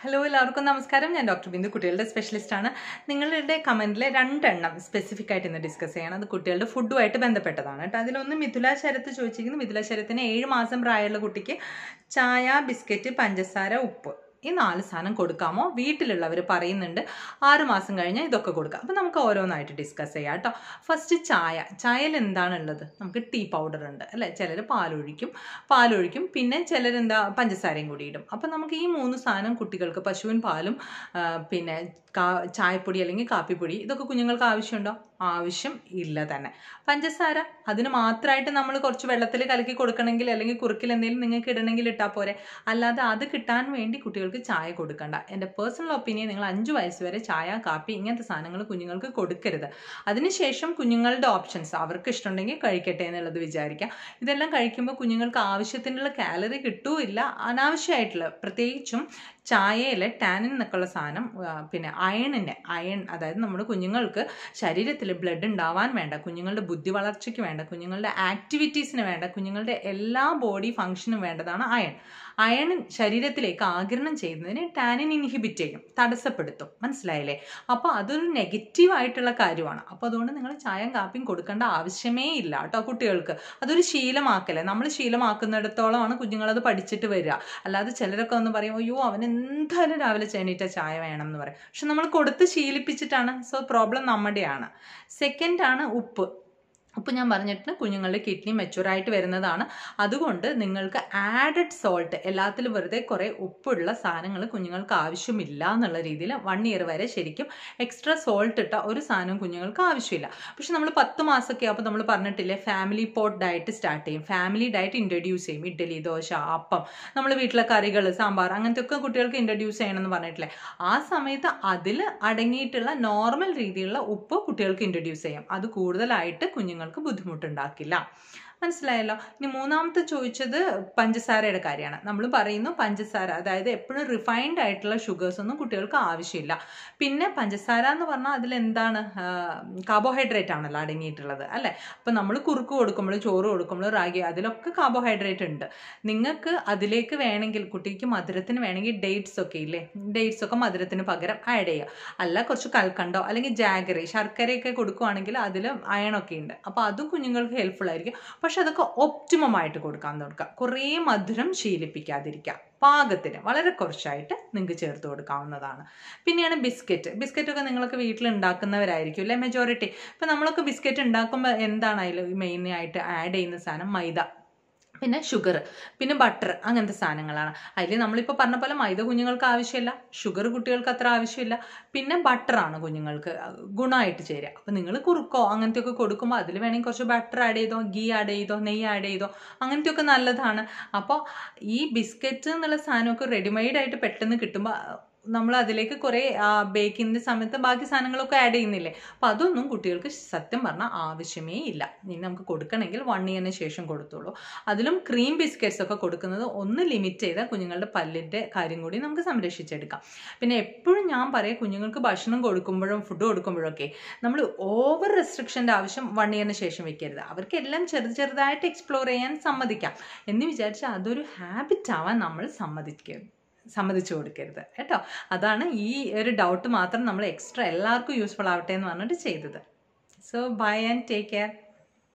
hello എല്ലാവർക്കും നമസ്കാരം ഞാൻ ഡോക്ടർ ബിന്ദു കുട്ടികളുടെ സ്പെഷ്യലിസ്റ്റ് ആണ് നിങ്ങളുടെ കമൻറ്റിലെ രണ്ടെണ്ണം സ്പെസിഫിക് ആയിട്ട് ഇന്ന് ഡിസ്കസ് ചെയ്യണം അത് കുട്ടികളുടെ ഫുഡുമായിട്ട് ബന്ധപ്പെട്ടതാണ് കേട്ടോ അതിലൊന്ന് മിഥുല ശരത്ത് ചോദിച്ചിരിക്കുന്നു മിഥുല ശരത്തിന് ഏഴ് മാസം പ്രായമുള്ള കുട്ടിക്ക് ചായ ബിസ്ക്കറ്റ് പഞ്ചസാര ഉപ്പ് ഈ നാല് സാധനം കൊടുക്കാമോ വീട്ടിലുള്ളവർ പറയുന്നുണ്ട് ആറ് മാസം കഴിഞ്ഞാൽ ഇതൊക്കെ കൊടുക്കാം അപ്പം നമുക്ക് ഓരോന്നായിട്ട് ഡിസ്കസ് ചെയ്യാം കേട്ടോ ഫസ്റ്റ് ചായ ചായയിൽ എന്താണുള്ളത് നമുക്ക് ടീ പൗഡർ ഉണ്ട് അല്ലേ ചിലർ പാലൊഴിക്കും പാലൊഴിക്കും പിന്നെ ചിലരെന്താ പഞ്ചസാരയും കൂടി ഇടും അപ്പം നമുക്ക് ഈ മൂന്ന് സാധനം കുട്ടികൾക്ക് പശുവിൻ പാലും ആ, പിന്നെ കാ ചായപ്പൊടി അല്ലെങ്കിൽ കാപ്പിപ്പൊടി ഇതൊക്കെ കുഞ്ഞുങ്ങൾക്ക് ആവശ്യമുണ്ടോ ആവശ്യം ഇല്ല തന്നെ പഞ്ചസാര അതിന് മാത്രമായിട്ട് നമ്മൾ കുറച്ച് വെള്ളത്തിൽ കലക്കി കൊടുക്കണമെങ്കിൽ അല്ലെങ്കിൽ കുറുക്കിൽ എന്തെങ്കിലും നിങ്ങൾക്ക് ഇടണമെങ്കിൽ ഇട്ടാൽ പോരെ അല്ലാതെ അത് കിട്ടാൻ വേണ്ടി കുട്ടികൾക്ക് ചായ കൊടുക്കണ്ട എൻ്റെ പേഴ്സണൽ ഒപ്പീനിയൻ നിങ്ങൾ അഞ്ച് വയസ്സ് വരെ ചായ കാപ്പി ഇങ്ങനത്തെ സാധനങ്ങൾ കുഞ്ഞുങ്ങൾക്ക് കൊടുക്കരുത് അതിനുശേഷം കുഞ്ഞുങ്ങളുടെ ഓപ്ഷൻസ് അവർക്ക് ഇഷ്ടമുണ്ടെങ്കിൽ കഴിക്കട്ടെ എന്നുള്ളത് വിചാരിക്കാം ഇതെല്ലാം കഴിക്കുമ്പോൾ കുഞ്ഞുങ്ങൾക്ക് ആവശ്യത്തിനുള്ള കാലറി കിട്ടുമില്ല അനാവശ്യമായിട്ടുള്ള പ്രത്യേകിച്ചും ചായയിൽ ടാനിൻ എന്നൊക്കെയുള്ള സാധനം ആ, പിന്നെ അയണിൻ്റെ അയൺ അതായത് നമ്മുടെ കുഞ്ഞുങ്ങൾക്ക് ശരീരത്തിൽ ബ്ലഡ് ഉണ്ടാവാൻ വേണ്ട കുഞ്ഞുങ്ങളുടെ ബുദ്ധി വളർച്ചയ്ക്ക് വേണ്ട കുഞ്ഞുങ്ങളുടെ ആക്ടിവിറ്റീസിന് വേണ്ട കുഞ്ഞുങ്ങളുടെ എല്ലാ ബോഡി ഫങ്ഷനും വേണ്ടതാണ് അയൺ അയൺ ശരീരത്തിലേക്ക് ആഗിരണം ചെയ്യുന്നതിന് ടാനിൻ ഇൻഹിബിറ്റ് ചെയ്യും തടസ്സപ്പെടുത്തും മനസ്സിലായില്ലേ അപ്പോൾ അതൊരു നെഗറ്റീവ് ആയിട്ടുള്ള കാര്യമാണ് അപ്പോൾ അതുകൊണ്ട് നിങ്ങൾ ചായയും കാപ്പിയും കൊടുക്കേണ്ട ആവശ്യമേ ഇല്ല കേട്ടോ കുട്ടികൾക്ക് അതൊരു ശീലമാക്കല്ലേ നമ്മൾ ശീലമാക്കുന്നിടത്തോളമാണ് കുഞ്ഞുങ്ങളത് പഠിച്ചിട്ട് വരിക അല്ലാതെ ചിലരൊക്കെ ഒന്ന് പറയും അയ്യോ അവൻ എന്തായാലും രാവിലെ ചേണീറ്റ ചായ വേണം എന്ന് പറയും പക്ഷെ നമ്മൾ കൊടുത്ത് ശീലിപ്പിച്ചിട്ടാണ് സോ പ്രോബ്ലം നമ്മുടെയാണ് സെക്കൻഡ് ആണ് ഉപ്പ് ഉപ്പ് ഞാൻ പറഞ്ഞിട്ട് കുഞ്ഞുങ്ങളുടെ കിഡ്നി മെച്ചുറായിട്ട് വരുന്നതാണ് അതുകൊണ്ട് നിങ്ങൾക്ക് ആഡഡ് സോൾട്ട് എല്ലാത്തിലും വെറുതെ കുറേ ഉപ്പുള്ള സാധനങ്ങൾ കുഞ്ഞുങ്ങൾക്ക് ആവശ്യമില്ല എന്നുള്ള രീതിയിൽ വൺ ഇയർ വരെ ശരിക്കും എക്സ്ട്രാ സോൾട്ട് ഇട്ട ഒരു സാധനവും കുഞ്ഞുങ്ങൾക്ക് ആവശ്യമില്ല പക്ഷെ നമ്മൾ പത്ത് മാസമൊക്കെ ആകുമ്പോൾ നമ്മൾ പറഞ്ഞിട്ടില്ലേ ഫാമിലി പോട്ട് ഡയറ്റ് സ്റ്റാർട്ട് ചെയ്യും ഫാമിലി ഡയറ്റ് ഇൻട്രൊഡ്യൂസ് ചെയ്യും ഇഡ്ഡലി ദോശ അപ്പം നമ്മൾ വീട്ടിലെ കറികൾ സാമ്പാർ അങ്ങനത്തെ ഒക്കെ കുട്ടികൾക്ക് ഇൻട്രൊഡ്യൂസ് ചെയ്യണമെന്ന് പറഞ്ഞിട്ടില്ലേ ആ സമയത്ത് അതിൽ അടങ്ങിയിട്ടുള്ള നോർമൽ രീതിയിലുള്ള ഉപ്പ് കുട്ടികൾക്ക് ഇൻട്രൊഡ്യൂസ് ചെയ്യാം അത് കൂടുതലായിട്ട് കുഞ്ഞുങ്ങൾക്ക് ബുദ്ധിമുട്ടുണ്ടാക്കില്ല മനസ്സിലായല്ലോ ഇനി മൂന്നാമത്തെ ചോദിച്ചത് പഞ്ചസാരയുടെ കാര്യമാണ് നമ്മൾ പറയുന്നു പഞ്ചസാര അതായത് എപ്പോഴും റിഫൈൻഡ് ആയിട്ടുള്ള ഷുഗേഴ്സ് ഒന്നും കുട്ടികൾക്ക് ആവശ്യമില്ല പിന്നെ പഞ്ചസാര എന്ന് പറഞ്ഞാൽ അതിലെന്താണ് കാർബോഹൈഡ്രേറ്റ് ആണല്ലോ അടങ്ങിയിട്ടുള്ളത് അല്ലേ അപ്പം നമ്മൾ കുറുക്ക് കൊടുക്കുമ്പോൾ ചോറ് കൊടുക്കുമ്പോൾ റാഗി അതിലൊക്കെ കാർബോഹൈഡ്രേറ്റ് ഉണ്ട് നിങ്ങൾക്ക് അതിലേക്ക് വേണമെങ്കിൽ കുട്ടിക്ക് മധുരത്തിന് വേണമെങ്കിൽ ഡേറ്റ്സ് ഒക്കെ ഇല്ലേ ഡേറ്റ്സ് ഒക്കെ മധുരത്തിന് പകരം ആഡ് ചെയ്യുക അല്ല കുറച്ച് കൽക്കണ്ടോ അല്ലെങ്കിൽ ജാഗറി ശർക്കരയൊക്കെ കൊടുക്കുവാണെങ്കിൽ അതിൽ അയണൊക്കെ ഉണ്ട് അപ്പോൾ അതും കുഞ്ഞുങ്ങൾക്ക് ഹെൽപ്ഫുൾ ആയിരിക്കും പക്ഷെ അതൊക്കെ ഒപ്റ്റിമം ആയിട്ട് കൊടുക്കാൻ നോക്കുക കുറേ മധുരം ശീലിപ്പിക്കാതിരിക്കുക പാകത്തിന് വളരെ കുറച്ചായിട്ട് നിങ്ങൾക്ക് ചേർത്ത് കൊടുക്കാവുന്നതാണ് പിന്നെയാണ് ബിസ്ക്കറ്റ് ബിസ്ക്കറ്റ് ഒക്കെ നിങ്ങളൊക്കെ വീട്ടിൽ ഉണ്ടാക്കുന്നവരായിരിക്കും അല്ലേ മെജോറിറ്റി ഇപ്പം നമ്മളൊക്കെ ബിസ്ക്കറ്റ് ഉണ്ടാക്കുമ്പോൾ എന്താണ് അതിൽ മെയിനായിട്ട് ആഡ് ചെയ്യുന്ന സാധനം മൈദ പിന്നെ ഷുഗർ പിന്നെ ബട്ടർ അങ്ങനത്തെ സാധനങ്ങളാണ് അതിൽ നമ്മളിപ്പോൾ പറഞ്ഞ പോലെ മൈദ കുഞ്ഞുങ്ങൾക്ക് ആവശ്യമില്ല ഷുഗർ കുട്ടികൾക്ക് അത്ര ആവശ്യമില്ല പിന്നെ ബട്ടറാണ് കുഞ്ഞുങ്ങൾക്ക് ഗുണമായിട്ട് ചേരുക അപ്പോൾ നിങ്ങൾ കുറുക്കോ അങ്ങനത്തെയൊക്കെ കൊടുക്കുമ്പോൾ അതിൽ വേണമെങ്കിൽ കുറച്ച് ബട്ടർ ആഡ് ചെയ്തോ ഗീ ആഡ് ചെയ്തോ നെയ്യ് ആഡ് ചെയ്തോ അങ്ങനത്തെയൊക്കെ നല്ലതാണ് അപ്പോൾ ഈ ബിസ്ക്കറ്റ് എന്നുള്ള സാധനമൊക്കെ റെഡിമെയ്ഡ് ആയിട്ട് പെട്ടെന്ന് കിട്ടുമ്പോൾ നമ്മൾ അതിലേക്ക് കുറേ ബേക്കിങ്ങിൻ്റെ സമയത്ത് ബാക്കി സാധനങ്ങളൊക്കെ ആഡ് ചെയ്യുന്നില്ലേ അപ്പം അതൊന്നും കുട്ടികൾക്ക് സത്യം പറഞ്ഞാൽ ആവശ്യമേ ഇല്ല ഇനി നമുക്ക് കൊടുക്കണമെങ്കിൽ വൺ ഇയറിന് ശേഷം കൊടുത്തോളൂ അതിലും ക്രീം ബിസ്ക്കറ്റ്സ് ഒക്കെ കൊടുക്കുന്നത് ഒന്ന് ലിമിറ്റ് ചെയ്താൽ കുഞ്ഞുങ്ങളുടെ പല്ലിൻ്റെ കാര്യം കൂടി നമുക്ക് സംരക്ഷിച്ചെടുക്കാം പിന്നെ എപ്പോഴും ഞാൻ പറയും കുഞ്ഞുങ്ങൾക്ക് ഭക്ഷണം കൊടുക്കുമ്പോഴും ഫുഡ് കൊടുക്കുമ്പോഴൊക്കെ നമ്മൾ ഓവർ റെസ്ട്രിക്ഷൻ്റെ ആവശ്യം വൺ ഇയറിന് ശേഷം വെക്കരുത് അവർക്ക് എല്ലാം ചെറു ചെറുതായിട്ട് എക്സ്പ്ലോർ ചെയ്യാൻ സമ്മതിക്കാം എന്ന് വിചാരിച്ചാൽ അതൊരു ഹാബിറ്റ് ആവാൻ നമ്മൾ സമ്മതിക്കരുത് സമ്മതിച്ചു കൊടുക്കരുത് കേട്ടോ അതാണ് ഈ ഒരു ഡൗട്ട് മാത്രം നമ്മൾ എക്സ്ട്രാ എല്ലാവർക്കും യൂസ്ഫുൾ ആവട്ടെ എന്ന് പറഞ്ഞിട്ട് ചെയ്തത് so bye and take care